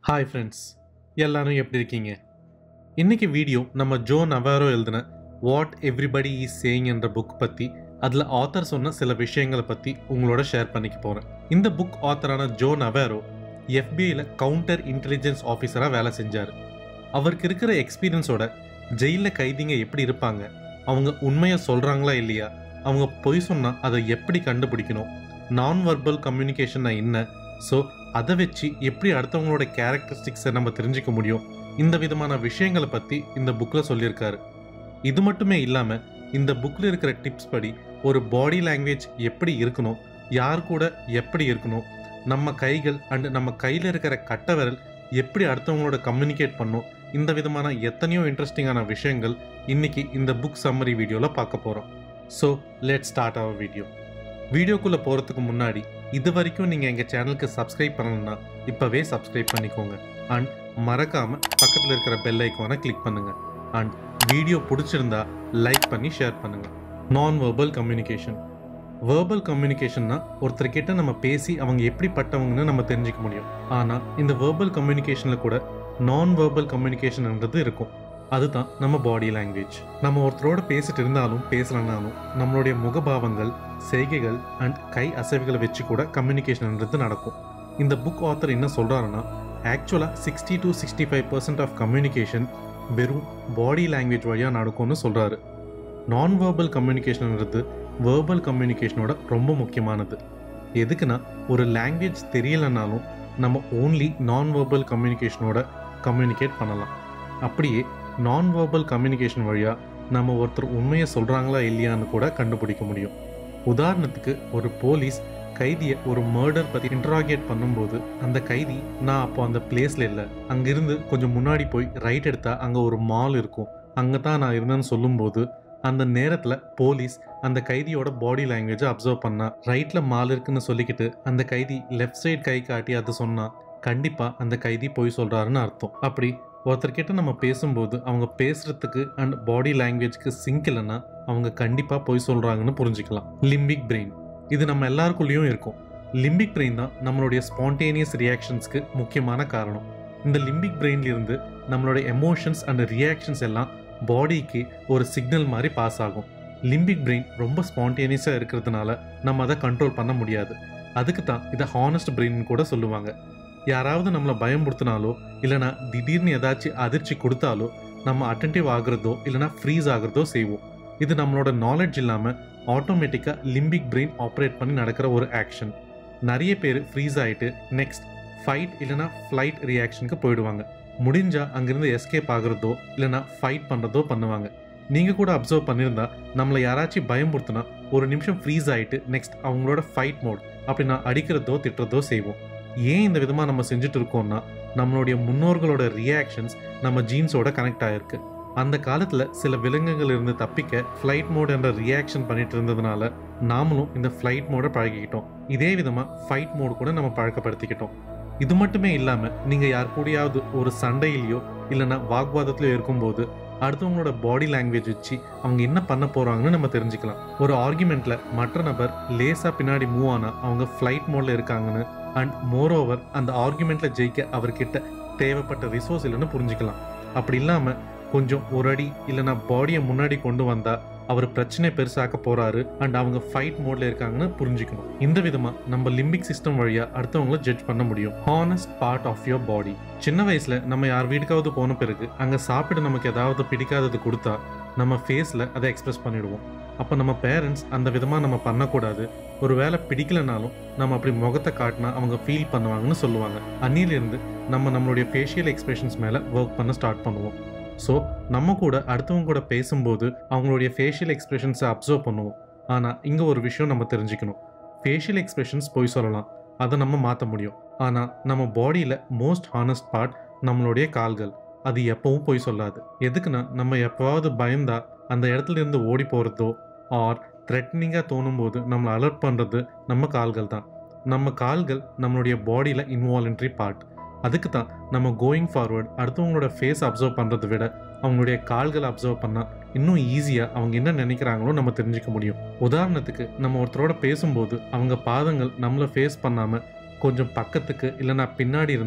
hi friends எல்லாரும் எப்படி இருக்கீங்க இன்னைக்கு வீடியோ நம்ம ஜோ நவாரோ எழுதின வாட் எவ்ரிபடி இஸ் சேயிங் என்ற புக் பற்றி அதில் ஆத்தர் சொன்ன சில விஷயங்களை பற்றி உங்களோட ஷேர் பண்ணிக்க போகிறேன் இந்த புக் ஆத்தரான ஜோ நவாரோ எஃபிஐயில் கவுண்டர் இன்டெலிஜென்ஸ் ஆஃபீஸராக வேலை செஞ்சார் அவருக்கு இருக்கிற எக்ஸ்பீரியன்ஸோட ஜெயிலில் கைதிங்க எப்படி இருப்பாங்க அவங்க உண்மையை சொல்கிறாங்களா இல்லையா அவங்க பொய் சொன்னால் அதை எப்படி கண்டுபிடிக்கணும் நான் வர்பல் கம்யூனிகேஷன்னா என்ன ஸோ அதை வச்சு எப்படி அடுத்தவங்களோட கேரக்டரிஸ்டிக்ஸை நம்ம தெரிஞ்சுக்க முடியும் இந்த விதமான விஷயங்களை பற்றி இந்த புக்கில் சொல்லியிருக்காரு இது மட்டுமே இல்லாமல் இந்த புக்கில் இருக்கிற டிப்ஸ் படி ஒரு பாடி லாங்குவேஜ் எப்படி இருக்கணும் யார் கூட எப்படி இருக்கணும் நம்ம கைகள் அண்ட் நம்ம கையில் இருக்கிற கட்ட விரல் எப்படி அடுத்தவங்களோட கம்யூனிகேட் பண்ணும் இந்த விதமான எத்தனையோ இன்ட்ரெஸ்டிங்கான விஷயங்கள் இன்னைக்கு இந்த புக் சம்மரி வீடியோவில் பார்க்க போகிறோம் ஸோ லெட் ஸ்டார்ட் அவர் வீடியோ வீடியோக்குள்ளே போகிறதுக்கு முன்னாடி இது வரைக்கும் நீங்கள் எங்கள் சேனலுக்கு சப்ஸ்கிரைப் பண்ணணும்னா இப்போவே சப்ஸ்கிரைப் பண்ணிக்கோங்க அண்ட் மறக்காமல் பக்கத்தில் இருக்கிற பெல் ஐக்கானை கிளிக் பண்ணுங்கள் அண்ட் வீடியோ பிடிச்சிருந்தா லைக் பண்ணி ஷேர் பண்ணுங்கள் நான் வெர்பல் கம்யூனிகேஷன் வேர்பல் கம்யூனிகேஷன்னா ஒருத்தர்கிட்ட நம்ம பேசி அவங்க எப்படிப்பட்டவங்கன்னு நம்ம தெரிஞ்சுக்க முடியும் ஆனால் இந்த வேர்பல் கம்யூனிகேஷனில் கூட நான் வேர்பல் கம்யூனிகேஷன்ன்றது இருக்கும் அதுதான் நம்ம பாடி லாங்குவேஜ் நம்ம ஒருத்தரோட பேசிட்டு இருந்தாலும் பேசலனாலும் நம்மளுடைய முகபாவங்கள் செய்கைகள் அண்ட் கை அசைவுகளை வச்சு கூட கம்யூனிகேஷன்ன்றது நடக்கும் இந்த புக் ஆத்தர் என்ன சொல்கிறாருன்னா ஆக்சுவலாக sixty to sixty five percent of communication வெறும் பாடி லாங்குவேஜ் வழியாக நடக்கும்னு சொல்கிறாரு நான் வேர்பல் கம்யூனிகேஷன்ன்றது வேர்பல் கம்யூனிகேஷனோட ரொம்ப முக்கியமானது எதுக்குன்னா ஒரு லாங்குவேஜ் தெரியலைனாலும் நம்ம ஓன்லி நான் வேர்பல் கம்யூனிகேஷனோட கம்யூனிகேட் பண்ணலாம் அப்படியே நான் வேர்பல் கம்யூனிகேஷன் வழியாக நம்ம ஒருத்தர் உண்மையை சொல்கிறாங்களா இல்லையான்னு கூட கண்டுபிடிக்க முடியும் உதாரணத்துக்கு ஒரு போலீஸ் கைதியை ஒரு மர்டர் பற்றி இன்ட்ராகேட் பண்ணும்போது அந்த கைதி நான் அப்போ அந்த பிளேஸில் இல்லை அங்கிருந்து கொஞ்சம் முன்னாடி போய் ரைட் எடுத்தால் அங்கே ஒரு மால் இருக்கும் அங்கே தான் நான் இருந்தேன்னு சொல்லும்போது அந்த நேரத்தில் போலீஸ் அந்த கைதியோட பாடி லாங்குவேஜை அப்சர்வ் பண்ணா ரைட்டில் மால் இருக்குன்னு சொல்லிக்கிட்டு அந்த கைதி லெஃப்ட் சைடு கை காட்டி அதை சொன்னா கண்டிப்பாக அந்த கைதி பொய் சொல்கிறாருன்னு அர்த்தம் அப்படி ஒருத்தர்கிட்ட நம்ம பேசும்போது அவங்க பேசுறதுக்கு அண்ட் பாடி லாங்குவேஜ்க்கு சிங்க் இல்லைன்னா அவங்க கண்டிப்பாக பொய் சொல்கிறாங்கன்னு புரிஞ்சுக்கலாம் லிம்பிக் பிரெயின் இது நம்ம எல்லாருக்குள்ளேயும் இருக்கும் லிம்பிக் பிரெயின் தான் நம்மளுடைய ஸ்பான்டேனியஸ் ரியாக்ஷன்ஸ்க்கு முக்கியமான காரணம் இந்த லிம்பிக் பிரெயின்ல இருந்து நம்மளுடைய எமோஷன்ஸ் அண்ட் ரியாக்ஷன்ஸ் எல்லாம் பாடிக்கு ஒரு சிக்னல் மாதிரி பாஸ் ஆகும் லிம்பிக் பிரெயின் ரொம்ப ஸ்பான்டேனியஸாக இருக்கிறதுனால நம்ம அதை கண்ட்ரோல் பண்ண முடியாது அதுக்கு தான் இதை ஹானஸ்ட் பிரெயின் கூட சொல்லுவாங்க யாராவது நம்மளை பயம்படுத்தினாலோ இல்லைனா திடீர்னு ஏதாச்சும் அதிர்ச்சி கொடுத்தாலோ நம்ம அட்டன்டிவ் ஆகுறதோ இல்லைனா ஃப்ரீஸ் ஆகுறதோ செய்வோம் இது நம்மளோட நாலேஜ் இல்லாமல் ஆட்டோமேட்டிக்காக லிம்பிக் பிரெயின் ஆப்ரேட் பண்ணி நடக்கிற ஒரு ஆக்ஷன் நிறைய பேர் ஃப்ரீஸ் ஆகிட்டு நெக்ஸ்ட் ஃபைட் இல்லைனா ஃப்ளைட் ரியாக்ஷனுக்கு போயிடுவாங்க முடிஞ்சால் அங்கேருந்து எஸ்கேப் ஆகுறதோ இல்லைனா ஃபைட் பண்ணுறதோ பண்ணுவாங்க நீங்கள் கூட அப்சர்வ் பண்ணியிருந்தா நம்மளை யாராச்சும் பயம்படுத்தினா ஒரு நிமிஷம் ஃப்ரீஸ் ஆகிட்டு நெக்ஸ்ட் அவங்களோட ஃபைட் மோட் அப்படி நான் அடிக்கிறதோ திட்டுறதோ செய்வோம் ஏன் இந்த விதமாக நம்ம செஞ்சுட்டு இருக்கோம்னா நம்மளுடைய முன்னோர்களோட ரியாக்ஷன்ஸ் நம்ம ஜீன்ஸோட கனெக்ட் ஆகிருக்கு அந்த காலத்தில் சில விலங்குகள் இருந்து தப்பிக்க ஃப்ளைட் மோட் என்ற ரியாக்ஷன் பண்ணிட்டு இருந்ததுனால நாமளும் இந்த ஃப்ளைட் மோடை பழகிக்கிட்டோம் இதே விதமாக ஃபைட் மோடு கூட நம்ம பழக்கப்படுத்திக்கிட்டோம் இது மட்டுமே இல்லாமல் நீங்கள் யார் கூடயாவது ஒரு சண்டையிலையோ இல்லைன்னா வாக்குவாதத்திலையோ இருக்கும்போது அடுத்தவங்களோட பாடி லாங்குவேஜ் வச்சு அவங்க என்ன பண்ண போகிறாங்கன்னு நம்ம தெரிஞ்சுக்கலாம் ஒரு ஆர்குமெண்ட்டில் மற்ற நபர் லேசாக பின்னாடி மூவ் ஆனால் அவங்க ஃப்ளைட் மோடில் இருக்காங்கன்னு அண்ட் மோரோவர் அந்த ஆர்குமெண்ட்டில் ஜெயிக்க அவர்கிட்ட தேவைப்பட்ட ரிசோர்ஸ் இல்லைன்னு புரிஞ்சுக்கலாம் அப்படி இல்லாமல் கொஞ்சம் ஒரு அடி இல்லைனா பாடியை முன்னாடி கொண்டு வந்தால் அவர் பிரச்சனை பெருசாக்க போறாரு அண்ட் அவங்க ஃபைட் மோட்ல இருக்காங்கன்னு புரிஞ்சுக்கணும் இந்த விதமா நம்ம லிம்பிக் சிஸ்டம் வழியா அடுத்தவங்கள ஜட்ஜ் பண்ண முடியும் honest part of your body சின்ன வயசுல நம்ம யார் வீட்டுக்காவது போன பிறகு அங்க சாப்பிட நமக்கு ஏதாவது பிடிக்காதது கொடுத்தா நம்ம ஃபேஸ்ல அதை எக்ஸ்பிரஸ் பண்ணிடுவோம் அப்போ நம்ம பேரண்ட்ஸ் அந்த விதமாக நம்ம பண்ணக்கூடாது ஒரு வேலை பிடிக்கலனாலும் நம்ம அப்படி முகத்தை காட்டினா அவங்க ஃபீல் பண்ணுவாங்கன்னு சொல்லுவாங்க அன்னிலிருந்து நம்ம நம்மளுடைய ஃபேஷியல் எக்ஸ்பிரஷன்ஸ் மேலே ஒர்க் பண்ண ஸ்டார்ட் பண்ணுவோம் ஸோ நம்ம கூட அடுத்தவங்க கூட பேசும்போது அவங்களுடைய ஃபேஷியல் எக்ஸ்பிரஷன்ஸை அப்சர்வ் பண்ணுவோம் ஆனால் இங்கே ஒரு விஷயம் நம்ம தெரிஞ்சுக்கணும் ஃபேஷியல் எக்ஸ்பிரஷன்ஸ் போய் சொல்லலாம் அதை நம்ம மாற்ற முடியும் ஆனால் நம்ம பாடியில் மோஸ்ட் ஹானஸ்ட் பார்ட் நம்மளுடைய கால்கள் அது எப்பவும் போய் சொல்லாது எதுக்குன்னா நம்ம எப்போவாவது பயந்தா அந்த இடத்துல இருந்து ஓடி போகிறதோ ஆர் த்ரெட்னிங்காக தோணும் போது நம்மளை அலர்ட் பண்ணுறது நம்ம கால்கள் தான் நம்ம கால்கள் நம்மளுடைய பாடியில் இன்வாலண்ட்ரி பார்ட் அதுக்கு தான் நம்ம கோயிங் ஃபார்வர்ட் அடுத்தவங்களோட ஃபேஸ் அப்சர்வ் பண்ணுறதை விட அவங்களுடைய கால்களை அப்சர்வ் பண்ணால் இன்னும் ஈஸியாக அவங்க என்ன நினைக்கிறாங்களோ நம்ம தெரிஞ்சுக்க முடியும் உதாரணத்துக்கு நம்ம ஒருத்தரோட பேசும்போது அவங்க பாதங்கள் நம்மளை ஃபேஸ் பண்ணாமல் கொஞ்சம் பக்கத்துக்கு இல்லைனா பின்னாடி இருந்தால்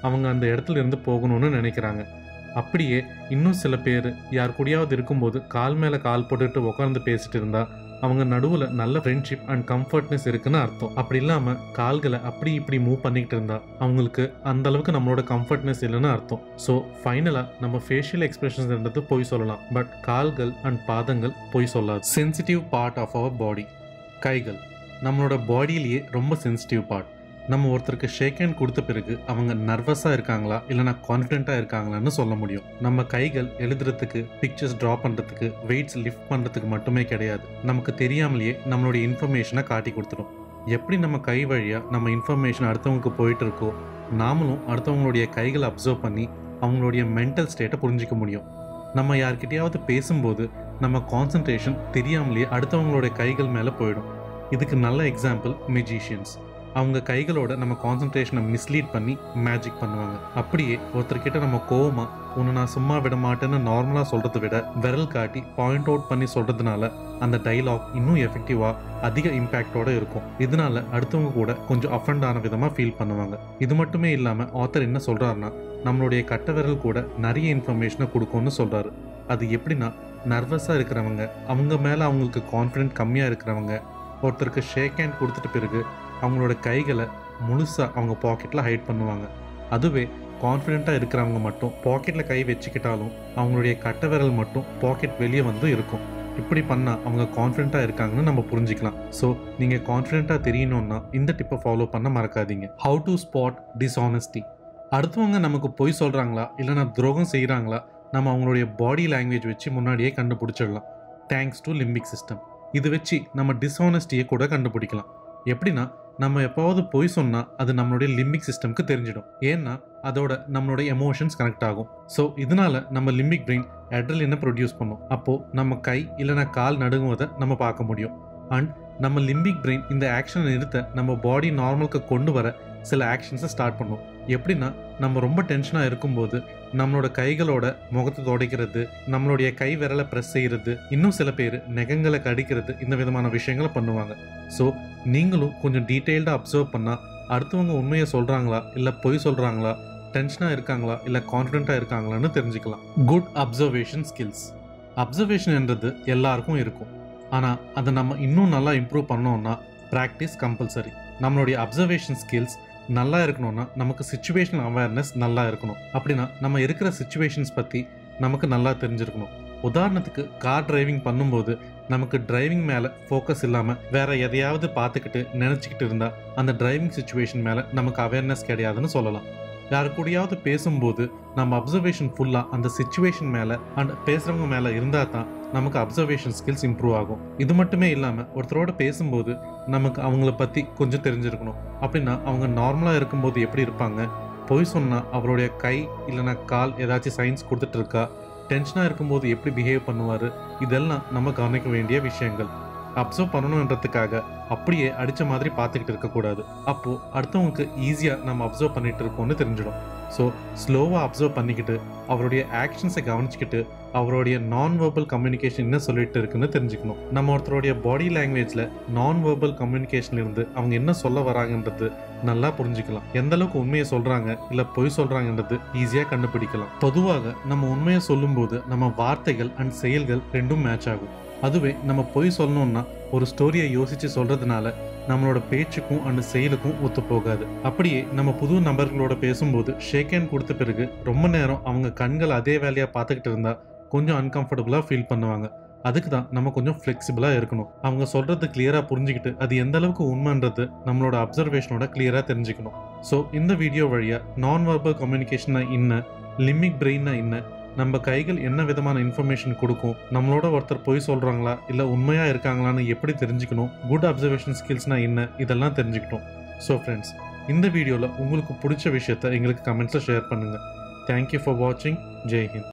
அவங்க அந்த இடத்துல இருந்து போகணும்னு நினைக்கிறாங்க அப்படியே இன்னும் சில பேர் யார் கூடயாவது இருக்கும்போது கால் மேலே கால் போட்டுட்டு உட்காந்து பேசிட்டு இருந்தா அவங்க நடுவில் நல்ல ஃப்ரெண்ட்ஷிப் அண்ட் கம்ஃபர்ட்னஸ் இருக்குன்னு அர்த்தம் அப்படி இல்லாமல் கால்களை அப்படி இப்படி மூவ் பண்ணிக்கிட்டு இருந்தா அவங்களுக்கு அந்த அளவுக்கு நம்மளோட கம்ஃபர்ட்னஸ் இல்லைன்னு அர்த்தம் ஸோ ஃபைனலாக நம்ம ஃபேஷியல் எக்ஸ்பிரஷன்ஸ்ன்றது போய் சொல்லலாம் பட் கால்கள் அண்ட் பாதங்கள் போய் சொல்லாது sensitive part of our body கைகள் நம்மளோட பாடியிலேயே ரொம்ப சென்சிட்டிவ் பார்ட் நம்ம ஒருத்தருக்கு ஷேக் ஹேண்ட் கொடுத்த பிறகு அவங்க நர்வஸாக இருக்காங்களா இல்லைனா கான்ஃபிடென்ட்டாக இருக்காங்களான்னு சொல்ல முடியும் நம்ம கைகள் எழுதுறதுக்கு பிக்சர்ஸ் ட்ரா பண்ணுறதுக்கு வெயிட்ஸ் லிஃப்ட் பண்ணுறதுக்கு மட்டுமே கிடையாது நமக்கு தெரியாமலேயே நம்மளுடைய இன்ஃபர்மேஷனை காட்டி கொடுத்துரும் எப்படி நம்ம கை வழியாக நம்ம இன்ஃபர்மேஷன் அடுத்தவங்களுக்கு போயிட்டு இருக்கோ நாமளும் அடுத்தவங்களுடைய கைகளை அப்சர்வ் பண்ணி அவங்களுடைய மென்டல் ஸ்டேட்டை புரிஞ்சிக்க முடியும் நம்ம யார்கிட்டயாவது பேசும்போது நம்ம கான்சன்ட்ரேஷன் தெரியாமலேயே அடுத்தவங்களுடைய கைகள் மேலே போயிடும் இதுக்கு நல்ல எக்ஸாம்பிள் மெஜிஷியன்ஸ் அவங்க கைகளோட நம்ம கான்சன்ட்ரேஷனை மிஸ்லீட் பண்ணி மேஜிக் பண்ணுவாங்க அப்படியே ஒருத்தர்கிட்ட நம்ம கோவமா உன்னை நான் சும்மா விட மாட்டேன்னு நார்மலாக சொல்கிறத விட விரல் காட்டி பாயிண்ட் அவுட் பண்ணி சொல்கிறதுனால அந்த டைலாக் இன்னும் எஃபெக்டிவாக அதிக இம்பேக்டோட இருக்கும் இதனால அடுத்தவங்க கூட கொஞ்சம் அஃபண்ட் ஆன விதமாக ஃபீல் பண்ணுவாங்க இது மட்டுமே இல்லாமல் ஆத்தர் என்ன சொல்கிறாருன்னா நம்மளுடைய கட்ட விரல் கூட நிறைய இன்ஃபர்மேஷனை கொடுக்கும்னு சொல்கிறாரு அது எப்படின்னா நர்வஸாக இருக்கிறவங்க அவங்க மேலே அவங்களுக்கு கான்ஃபிடென்ட் கம்மியாக இருக்கிறவங்க ஒருத்தருக்கு ஷேக் ஹேண்ட் கொடுத்துட்ட பிறகு அவங்களோட கைகளை முழுசாக அவங்க பாக்கெட்டில் ஹைட் பண்ணுவாங்க அதுவே கான்ஃபிடென்ட்டாக இருக்கிறவங்க மட்டும் பாக்கெட்டில் கை வச்சுக்கிட்டாலும் அவங்களுடைய கட்ட விரல் மட்டும் பாக்கெட் வெளியே வந்து இருக்கும் இப்படி பண்ணால் அவங்க கான்ஃபிடென்ட்டாக இருக்காங்கன்னு நம்ம புரிஞ்சிக்கலாம் ஸோ நீங்கள் கான்ஃபிடென்ட்டாக தெரியணும்னா இந்த டிப்பை ஃபாலோ பண்ண மறக்காதீங்க ஹவு டு ஸ்பாட் டிஸ்ஆனஸ்டி அடுத்தவங்க நமக்கு பொய் சொல்கிறாங்களா இல்லைனா துரோகம் செய்கிறாங்களா நம்ம அவங்களுடைய பாடி லாங்குவேஜ் வச்சு முன்னாடியே கண்டுபிடிச்சிடலாம் தேங்க்ஸ் டு லிம்பிக் சிஸ்டம் இது வச்சு நம்ம டிஸ்ஆனஸ்டியை கூட கண்டுபிடிக்கலாம் எப்படின்னா நம்ம எப்போவாவது பொய் சொன்னால் அது நம்மளுடைய லிம்பிக் சிஸ்டம்க்கு தெரிஞ்சிடும் ஏன்னா அதோட நம்மளுடைய எமோஷன்ஸ் கனெக்ட் ஆகும் ஸோ இதனால நம்ம லிம்பிக் பிரெயின் அட்ரலினை ப்ரொடியூஸ் பண்ணும் அப்போது நம்ம கை இல்லைனா கால் நடுங்குவதை நம்ம பார்க்க முடியும் அண்ட் நம்ம லிம்பிக் பிரெயின் இந்த ஆக்ஷனை நிறுத்த நம்ம பாடி நார்மலுக்கு கொண்டு வர சில ஆக்ஷன்ஸை ஸ்டார்ட் பண்ணும் எப்படின்னா நம்ம ரொம்ப டென்ஷனாக இருக்கும்போது நம்மளோட கைகளோட முகத்தை துடைக்கிறது நம்மளுடைய கை விரலை ப்ரெஸ் செய்கிறது இன்னும் சில பேர் நெகங்களை கடிக்கிறது இந்த விதமான விஷயங்களை பண்ணுவாங்க ஸோ நீங்களும் கொஞ்சம் டீட்டெயில்டாக அப்சர்வ் பண்ணால் அடுத்தவங்க உண்மையை சொல்கிறாங்களா இல்லை பொய் சொல்கிறாங்களா டென்ஷனாக இருக்காங்களா இல்லை கான்ஃபிடென்ட்டாக இருக்காங்களான்னு தெரிஞ்சுக்கலாம் குட் அப்சர்வேஷன் ஸ்கில்ஸ் அப்சர்வேஷன்ன்றது எல்லாருக்கும் இருக்கும் ஆனால் அதை நம்ம இன்னும் நல்லா இம்ப்ரூவ் பண்ணோம்னா ப்ராக்டிஸ் கம்பல்சரி நம்மளுடைய அப்சர்வேஷன் ஸ்கில்ஸ் நல்லா இருக்கணும்னா நமக்கு சுச்சுவேஷனல் அவேர்னஸ் நல்லா இருக்கணும் அப்படின்னா நம்ம இருக்கிற சுச்சுவேஷன்ஸ் பற்றி நமக்கு நல்லா தெரிஞ்சிருக்கணும் உதாரணத்துக்கு கார் டிரைவிங் பண்ணும்போது நமக்கு டிரைவிங் மேலே ஃபோக்கஸ் இல்லாமல் வேற எதையாவது பார்த்துக்கிட்டு நினச்சிக்கிட்டு இருந்தால் அந்த டிரைவிங் சுச்சுவேஷன் மேலே நமக்கு அவேர்னஸ் கிடையாதுன்னு சொல்லலாம் யாரு கூடயாவது பேசும்போது நம்ம அப்சர்வேஷன் ஃபுல்லாக அந்த சுச்சுவேஷன் மேலே அண்ட் பேசுகிறவங்க மேலே இருந்தால் தான் நமக்கு அப்சர்வேஷன் ஸ்கில்ஸ் இம்ப்ரூவ் ஆகும் இது மட்டுமே இல்லாமல் ஒருத்தரோட பேசும்போது நமக்கு அவங்கள பற்றி கொஞ்சம் தெரிஞ்சிருக்கணும் அப்படின்னா அவங்க நார்மலாக இருக்கும்போது எப்படி இருப்பாங்க பொய் சொன்னால் அவருடைய கை இல்லைனா கால் ஏதாச்சும் சயின்ஸ் கொடுத்துட்டு இருக்கா டென்ஷனாக இருக்கும்போது எப்படி பிஹேவ் பண்ணுவார் இதெல்லாம் நம்ம கவனிக்க வேண்டிய விஷயங்கள் அப்சர்வ் பண்ணணுன்றதுக்காக அப்படியே அடித்த மாதிரி பார்த்துக்கிட்டு இருக்கக்கூடாது அப்போது அடுத்தவங்களுக்கு ஈஸியாக நம்ம அப்சர்வ் பண்ணிட்டு இருக்கோம்னு தெரிஞ்சிடும் ஸோ ஸ்லோவாக அப்சர்வ் பண்ணிக்கிட்டு அவருடைய ஆக்ஷன்ஸை கவனிச்சுக்கிட்டு அவருடைய நான் வெர்பல் கம்யூனிகேஷன் என்ன சொல்லிட்டு இருக்குன்னு தெரிஞ்சுக்கணும் நம்ம ஒருத்தருடைய பாடி லாங்குவேஜில் நான் வெர்பல் கம்யூனிகேஷன் இருந்து அவங்க என்ன சொல்ல வராங்கன்றது நல்லா புரிஞ்சுக்கலாம் எந்த அளவுக்கு உண்மையை சொல்கிறாங்க இல்லை பொய் சொல்கிறாங்கன்றது ஈஸியாக கண்டுபிடிக்கலாம் பொதுவாக நம்ம உண்மையை சொல்லும்போது நம்ம வார்த்தைகள் அண்ட் செயல்கள் ரெண்டும் மேட்ச் ஆகும் அதுவே நம்ம பொய் சொல்லணும்னா ஒரு ஸ்டோரியை யோசித்து சொல்கிறதுனால நம்மளோட பேச்சுக்கும் அந்த செயலுக்கும் ஒத்து போகாது அப்படியே நம்ம புது நபர்களோட பேசும்போது ஷேக் ஹேண்ட் கொடுத்த பிறகு ரொம்ப நேரம் அவங்க கண்கள் அதே வேலையாக பார்த்துக்கிட்டு இருந்தால் கொஞ்சம் அன்கம்ஃபர்டபுளாக ஃபீல் பண்ணுவாங்க அதுக்கு தான் நம்ம கொஞ்சம் ஃப்ளெக்சிபிளாக இருக்கணும் அவங்க சொல்கிறது கிளியராக புரிஞ்சுக்கிட்டு அது எந்த அளவுக்கு உண்மைன்றது நம்மளோட அப்சர்வேஷனோட கிளியராக தெரிஞ்சுக்கணும் ஸோ இந்த வீடியோ வழியாக நான் வெர்பல் கம்யூனிகேஷனா என்ன லிமிக் பிரெயின்னா என்ன நம்ம கைகள் என்ன விதமான இன்ஃபர்மேஷன் கொடுக்கும் நம்மளோட ஒருத்தர் பொய் சொல்கிறாங்களா இல்லை உண்மையாக இருக்காங்களான்னு எப்படி தெரிஞ்சுக்கணும் குட் அப்சர்வேஷன் ஸ்கில்ஸ்னால் என்ன இதெல்லாம் தெரிஞ்சுக்கிட்டோம் ஸோ ஃப்ரெண்ட்ஸ் இந்த வீடியோவில் உங்களுக்கு பிடிச்ச விஷயத்த எங்களுக்கு கமெண்ட்ஸில் ஷேர் பண்ணுங்கள் தேங்க்யூ ஃபார் வாட்சிங் ஜெய் ஹிந்த்